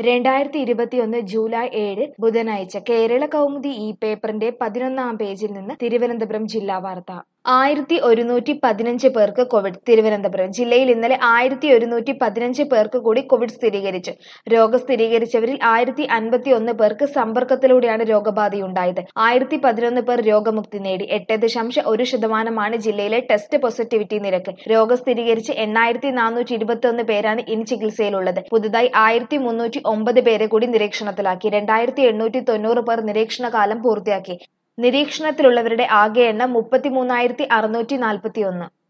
രണ്ടായിരത്തി ഇരുപത്തിയൊന്ന് ജൂലൈ ഏഴ് ബുധനാഴ്ച കേരള കൗമുദി ഈ പേപ്പറിന്റെ പതിനൊന്നാം പേജിൽ നിന്ന് തിരുവനന്തപുരം ജില്ലാ വാർത്ത ആയിരത്തി ഒരുന്നൂറ്റി പതിനഞ്ച് പേർക്ക് കോവിഡ് തിരുവനന്തപുരം ജില്ലയിൽ ഇന്നലെ ആയിരത്തി ഒരുന്നൂറ്റി പതിനഞ്ച് പേർക്ക് കൂടി കോവിഡ് സ്ഥിരീകരിച്ചു രോഗം സ്ഥിരീകരിച്ചവരിൽ ആയിരത്തി അൻപത്തി ഒന്ന് പേർക്ക് സമ്പർക്കത്തിലൂടെയാണ് രോഗബാധയുണ്ടായത് ആയിരത്തി പതിനൊന്ന് പേർ രോഗമുക്തി നേടി എട്ട് ദശാംശം ഒരു ശതമാനമാണ് ജില്ലയിലെ ടെസ്റ്റ് പോസിറ്റിവിറ്റി നിരക്ക് രോഗം സ്ഥിരീകരിച്ച് എണ്ണായിരത്തി നാനൂറ്റി ഇരുപത്തി ഒന്ന് പേരാണ് ഇനി ചികിത്സയിലുള്ളത് പുതുതായി ആയിരത്തി മുന്നൂറ്റി ഒമ്പത് പേരെ കൂടി നിരീക്ഷണത്തിലാക്കി രണ്ടായിരത്തി എണ്ണൂറ്റി തൊണ്ണൂറ് പേർ നിരീക്ഷണ കാലം പൂർത്തിയാക്കി നിരീക്ഷണത്തിലുള്ളവരുടെ ആകെ എണ്ണം മുപ്പത്തിമൂന്നായിരത്തി അറുന്നൂറ്റി നാൽപ്പത്തി ഒന്ന്